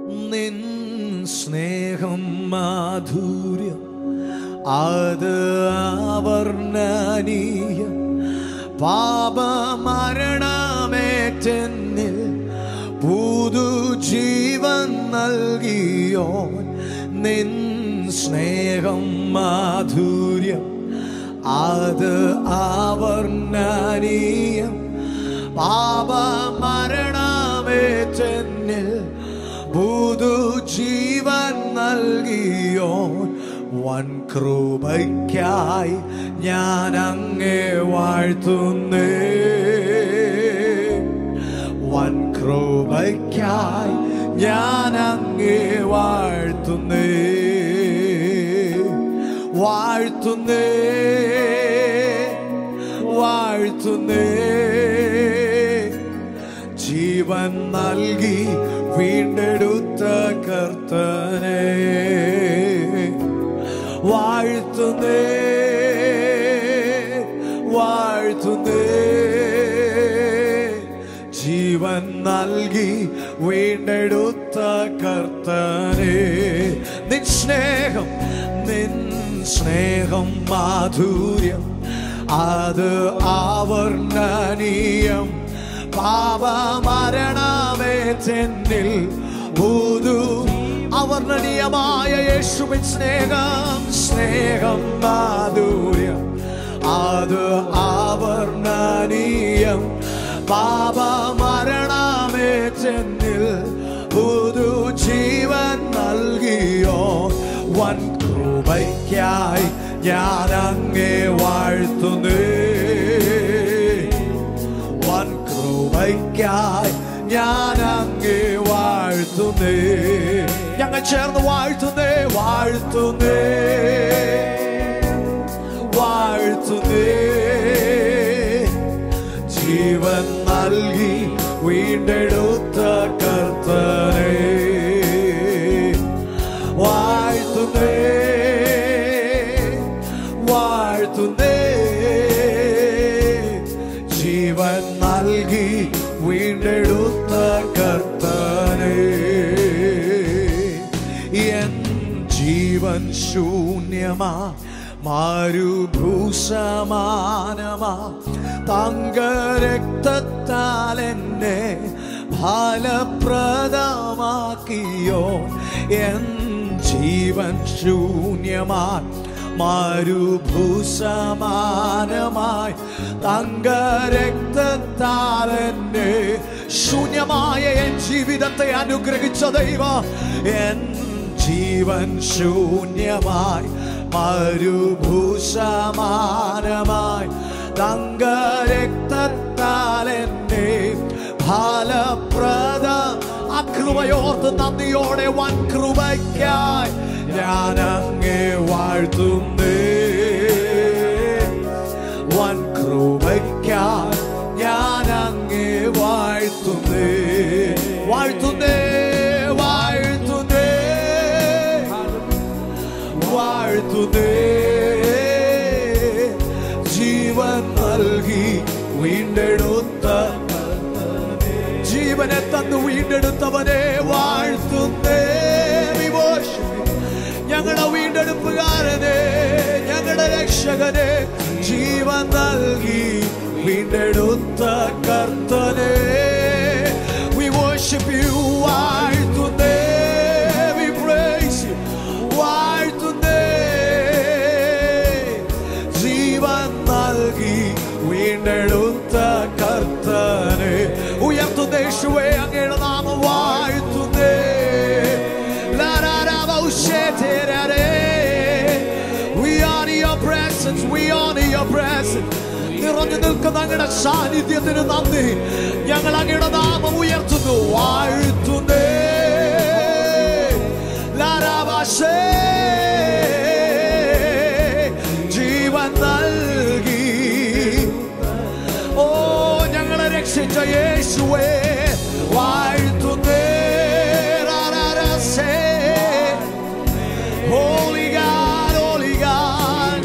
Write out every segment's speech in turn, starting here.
നിൻ സ്നേഹം മാധുര്യം അത് ആവർണനീയം പാപമരണമേറ്റെന്നിൽ പുതു ജീവൻ നൽകിയോ നിൻ സ്നേഹം മാധുര്യം അത് ആവർണനീയം പാപമരണമേറ്റെന്നിൽ പുതു ജീവൻ നൽകിയോ വൻ കൃപയ്ക്കായി ഞാൻ അങ്ങേ വാഴ്ത്തുന്നേ വൻ കൃപയ്ക്കായി ഞാൻ അങ്ങേ വാഴ്ത്തുന്നേ വാഴ്ത്തുന്നേ വാഴ്ത്തുന്നേ ജീവൻ നൽകി വീണ്ടെടുത്ത കർത്തനെ വാഴ്ത്തുന്നേ വാഴ്ത്തുന്നേ ജീവൻ നൽകി വീണ്ടെടുത്ത കർത്തനെ നിൻ സ്നേഹം നിൻ സ്നേഹം മാധുര്യം അത് ആവർണനീയം പാപമരണമേ ചെന്നിൽ പുതു അവർണനീയമായ യേശുവിൻ സ്നേഹം സ്നേഹം മാധുര്യം അത് ആവർണനീയം പാപമരണമേ ചെന്നിൽ പുതു ജീവൻ നൽകിയോ വൻ കൃപയ്ക്കായി ഞാൻ അങ്ങേ വാഴ്ത്തുന്നേ വൻ കൃപയ്ക്കായി ഞാൻ അങ്ങേ വാഴ്ത്തുന്നേ ഞങ്ങൾ ചേർന്ന് വാഴ്ത്തുന്നേ വാഴ്ത്തുന്നേ വാഴ്ത്തുന്നേ ജീവൻ നൽകി വീണ്ടെടുത്ത കർത്തനെ വാഴ്ത്തുന്നേ വാഴ്ത്തുന്നേ ജീവൻ നൽകി വീണ്ടെടുത്ത കർത്തനെ എൻ ജീവൻ ശൂന്യമാ മാരുഭൂസമാനമാ തങ്കരക്തത്താൽ എന്നെ ഫലപ്രദമാക്കിയോ എൻ ജീവൻ ശൂന്യമാൻ മാരുഭൂസമാനമായി തങ്കരക്തത്താൽ എന്നെ ശൂന്യമായ എൻ ജീവിതത്തെ അനുഗ്രഹിച്ച ദൈവം എൻ ജീവൻ ശൂന്യമായി മരുഭൂഷമാനമായി തങ്കരക്തത്താൽ എന്നെ ഫലപ്രദ അകൃപയോർത്ത് നന്ദിയോടെ വൻ കൃപയ്ക്കായി ഞാൻ അങ്ങേ വാഴ്ത്തുന്നേ വൻ കൃപയ്ക്കായി ഞാൻ അങ്ങേ വാഴ്ത്തുന്നേ വാഴ്ത്തുന്നേ വാഴ്ത്തുന്നേ വാഴ്ത്തുന്നേ ജീവൻ നൽകി വീണ്ടെടുത്ത ജീവനെ തന്നു വീണ്ടെടുത്തവനെ വാഴ്ത്തുന്നേ We worship you. ഞങ്ങളുടെ വീണ്ടെടുപ്പുകാരനെ ഞങ്ങളുടെ രക്ഷകനെ ജീവൻ നൽകി വീണ്ടെടുത്ത കർത്തനെ We worship you. വാഴ്ത്തുന്നേ We praise you. വാഴ്ത്തുന്നേ ജീവൻ നൽകി വീണ്ടെടുത്ത കർത്തനെ ഉയർത്തുന്ന യേശുവേ അങ്ങയുടെ നാമം വാഴ്ത്തുന്നേ We honor your presence, we honor your presence. നിറഞ്ഞു നിൽക്കുന്ന അങ്ങയുടെ സാന്നിധ്യത്തിന് നന്ദി ഞങ്ങൾ അങ്ങയുടെ നാമം ഉയർത്തുന്നു വാഴ്ത്തുന്നേ ലാരാവാസേ ജീവൻ നൽകി ഓ ഞങ്ങളെ രക്ഷിച്ച യേശുവേ വാഴ്ത്തുന്നേ റാരാരാസേ. Holy God, Holy God.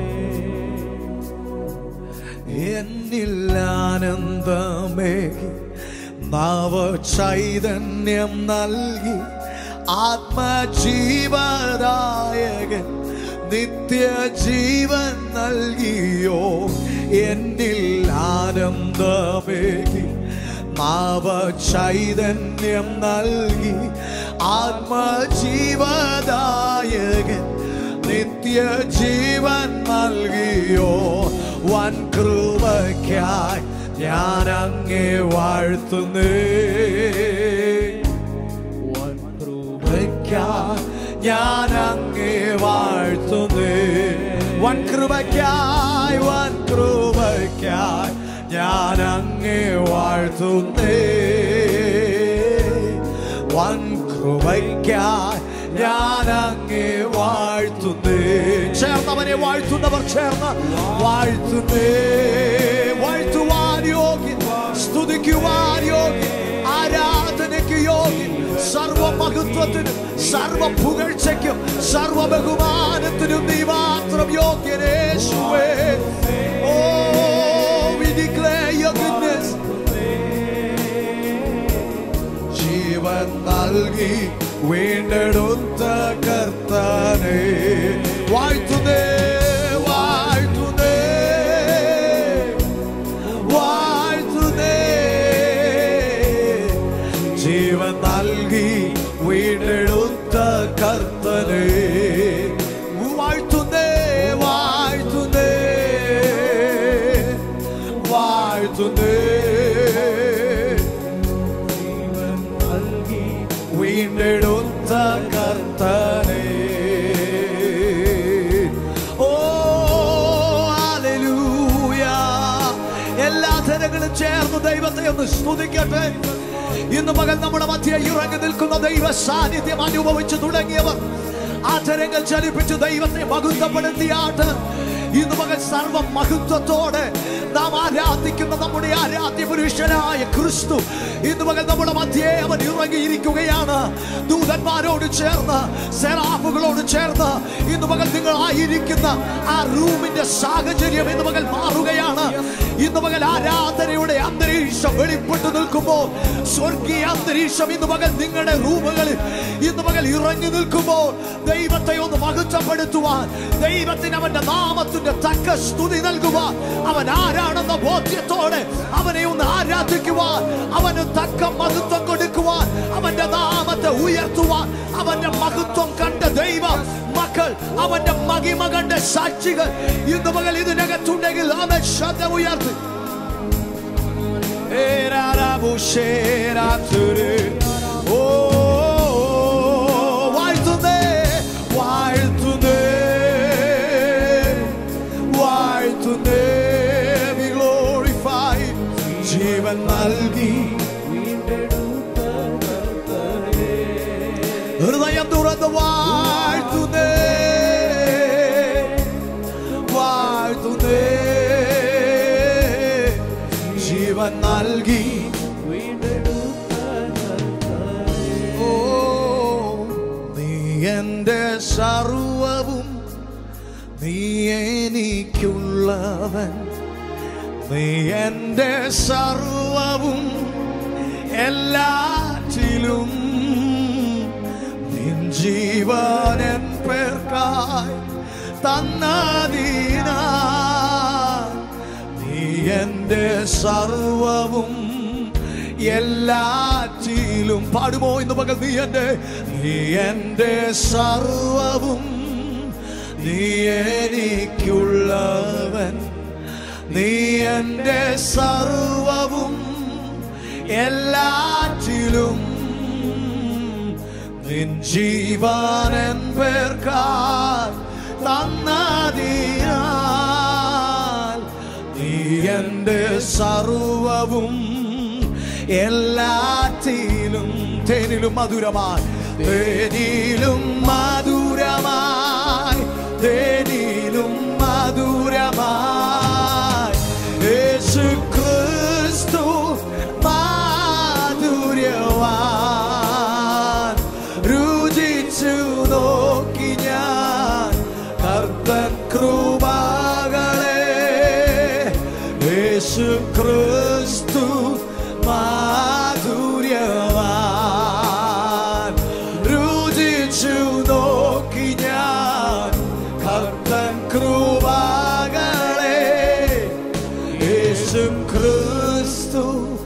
എന്നിൽ ആനന്ദമേകി നവ ചൈതന്യം നൽകി ആത്മജീവദായകൻ നിത്യജീവൻ നൽകിയോ എന്നിൽ ആനന്ദമേകി നവ ചൈതന്യം നൽകി ആത്മജീവദായകൻ നിത്യജീവൻ നൽകിയോ വൻ കൃപയ്ക്കായി ഞാൻ അങ്ങേ വാഴ്ത്തുന്നേ വൻ കൃപയ്ക്കായി ഞാൻ അങ്ങേ വാഴ്ത്തുന്നേ വൻ കൃപയ്ക്കായി വൻ കൃപയ്ക്കായി ഞാൻ അങ്ങേ വാഴ്ത്തുന്നേ വൻ കൃപയ്ക്കായി ഞാൻ അങ്ങേ വാഴ്ത്തുന്നേ ചേർന്നവനെ വാഴ്ത്തുന്നവർ ചേർന്ന് വാഴ്ത്തുന്നേ വാഴ്ത്തുവാൻ യോഗ്യൻ സ്തുതിക്കുവാൻ യോഗ്യൻ ആരാധനയ്ക്ക് യോഗ്യൻ സർവ മഹത്വത്തിനും സർവ പുകഴ്ചയ്ക്കും സർവ ബഹുമാനത്തിനും നീ മാത്രം യോഗ്യനേശുവേ ഓ we declare your goodness ജീവൻ നൽകി വീണ്ടെടുത്ത കർത്താനെ വാഴ്ത്തുന്നേ വാഴ്ത്തുന്നേ വാഴ്ത്തുന്നേ ജീവൻ നൽകി വീണ്ടെടുത്ത കർത്തനെ വാഴ്ത്തുന്നേ വാഴ്ത്തുന്നേ വാഴ്ത്തുന്നേ ജീവൻ നൽകി വീണ്ടെടുത്ത കർത്തനെ ഓ ഹല്ലേലൂയ എല്ലാ തരങ്ങളും ചേർന്ന് ദൈവത്തെ ഒന്ന് സ്തുതിക്കട്ടെ ഇന്ന് പകൽ നമ്മുടെ മധ്യ ഇറങ്ങി നിൽക്കുന്ന ദൈവ സാന്നിധ്യം അനുഭവിച്ചു തുടങ്ങിയവർ ആ തരങ്ങൾ ചലിപ്പിച്ച് ദൈവത്തെ മഹത്വപ്പെടുത്തിയാട്ട് ഇന്ന് പകൽ സർവ മഹത്വത്തോടെ നാം ആരാധിക്കുന്ന നമ്മുടെ ആരാധ്യ പുരുഷനായ ക്രിസ്തു ഇന്ന് പകൽ നമ്മുടെ മധ്യേ അവൻ ഇറങ്ങിയിരിക്കുകയാണ് ദൂതന്മാരോട് ചേർന്ന് സെറാഫുകളോട് ചേർന്ന് ഇന്ന് പകൽ നിങ്ങൾ ആയിരിക്കുന്ന ആ റൂമിന്റെ സാഹചര്യം ഇന്ന് പകൽ മാറുകയാണ് ഇന്ന് പകൽ ആരാധനയുടെ അന്തരീക്ഷം വെളിപ്പെട്ടു നിൽക്കുമ്പോൾ സ്വർഗീയ അന്തരീക്ഷം ഇന്ന് പകൽ നിങ്ങളുടെ റൂമുകളിൽ ഇന്ന് പകൽ ഇറങ്ങി നിൽക്കുമ്പോൾ ദൈവത്തെ ഒന്ന് മഹത്വപ്പെടുത്തുവാൻ ദൈവത്തിന് അവന്റെ നാമത്തിന്റെ തക്ക സ്തുതി നൽകുവാൻ അവൻ ആരാണെന്ന ബോധ്യത്തോടെ അവനെ ഒന്ന് ആരാധിക്കുവാൻ അവന് തക്ക മഹത്വം കൊടുക്കുവാൻ അവന്റെ നാമത്തെ ഉയർത്തുവാൻ അവന്റെ മഹത്വം കണ്ട ദൈവം മക്കൾ അവന്റെ മഹിമ കണ്ട സാക്ഷികൾ ഇന്ന് പകൽ ഇതിനകത്തുണ്ടെങ്കിൽ അവൻ ശ്രദ്ധ ഉയർത്തി ഓ വാഴ്ത്തുന്നേ വാഴ്ത്തുന്നേ വാഴ്ത്തുന്നേ be glorified ജീവൻ നൽകി ഹൃദയം തുറന്ന് വാഴ്ത്തുന്നേ വാഴ്ത്തുന്നേ ജീവൻ നൽകി ഓ നീ എന്റെ സർവവും നീ എനിക്കുള്ളവൻ നീ എന്റെ സർവവും എല്ലാറ്റിലും നിൻ ജീവനൻ പേർക്കായി തന്നതീന നീ എന്റെ സർവവും എല്ലാറ്റിലും പാടുമോ ഇന്ന് പകൽ നീ എന്റെ നീ എന്റെ സർവവും നീ എനിക്കുള്ളവൻ നീ എന്റെ സർവവും എല്ലാറ്റിലും നിൻ ജീവനൻ പേർക്കാൽ തന്നതിനാൽ നീ എന്റെ സർവവും എല്ലാറ്റിലും തേനിലും മധുരമായി തേനിലും മധുരമായി തേനിലും മധുരമായി യേശു ക്രിസ്തു മാധുര്യവാൻ രുചിച്ചു നോക്കി ഞാൻ കർത്തൻ കൃപകളെ യേശു ക്രിസ്തു മാധുര്യവാൻ മാധുര്യവാൻ രുചിച്ചു നോക്കി ഞാൻ കർത്തൻ കൃപകളെ യേശു ക്രിസ്തു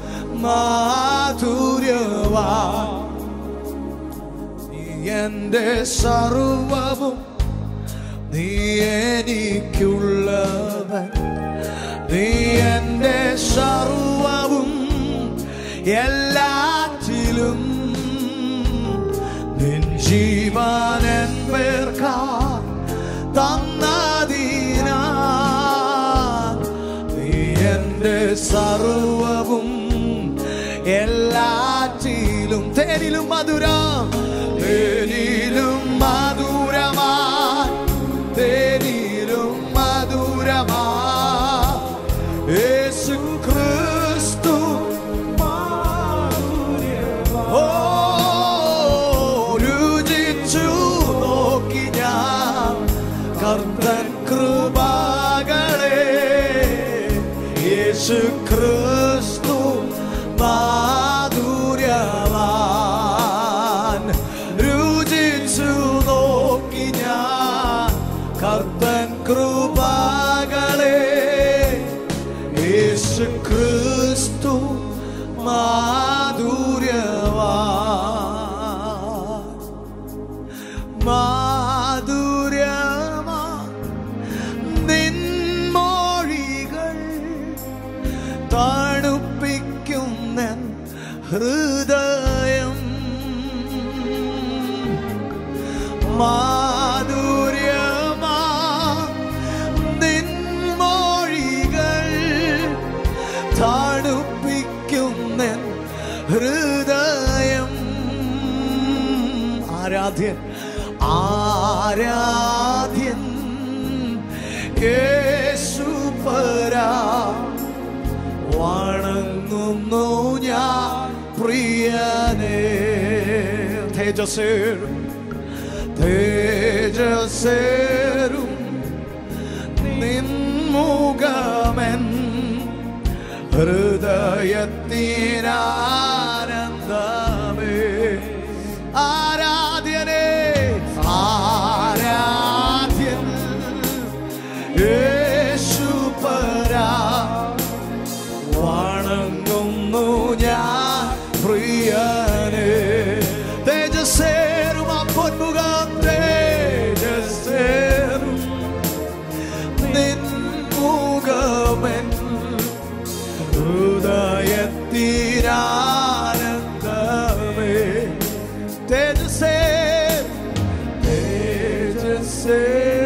മാധുര്യവാൻ നീ എന്റെ സർവവും നീ എനിക്കുള്ളവൻ നീ എന്റെ സർവവും എല്ലാറ്റിലും നിൻ ജീവനൻ പേർക്കാ തന്നതിനാ നീ എന്റെ സർവവും എല്ലാറ്റിലും തേനിലും മധുരം തേനിലും മധുരമാ തേനിലും മധുരമാ യേശു ക്രിസ്തു ഓ രുചിച്ചു നോക്കി ഞാൻ കർത്തൻ കൃപകളെ യേശു ക്രിസ്തു മാധുര്യവാൻ രുചിച്ചു നോക്കി ഞാൻ കർത്തൻ കൃപകളെ യേശു ക്രിസ്തു മാധുര്യവാൻ മാധുര്യമാ നിൻമൊഴികൾ തണുപ്പിക്കുന്ന ഹൃദയം മാധുര്യമാ നിൻമൊഴികൾ തണുപ്പിക്കുന്ന ഹൃദയം ആരാധ്യൻ ആരാധ്യൻ യേശുപരാ വണങ്ങുന്നു ഞാൻ പ്രിയനേ തേജസ്സേറും തേജസ്സേറും നിൻമുഖമൻ ഹൃദയത്തിനാനന്ദമേ ആരാധ്യനേ ആരാധ്യൻ യേശുപരാ വണങ്ങുന്നു ഞാൻ പ്രിയനെ തേജസ്സേറും ആ പൊന്മുഖം തേജസ്സേറും നിൻമുഖമെൻ ഹൃദയത്തിനാനന്ദമേ തേജസ്സേ തേജസ്സേ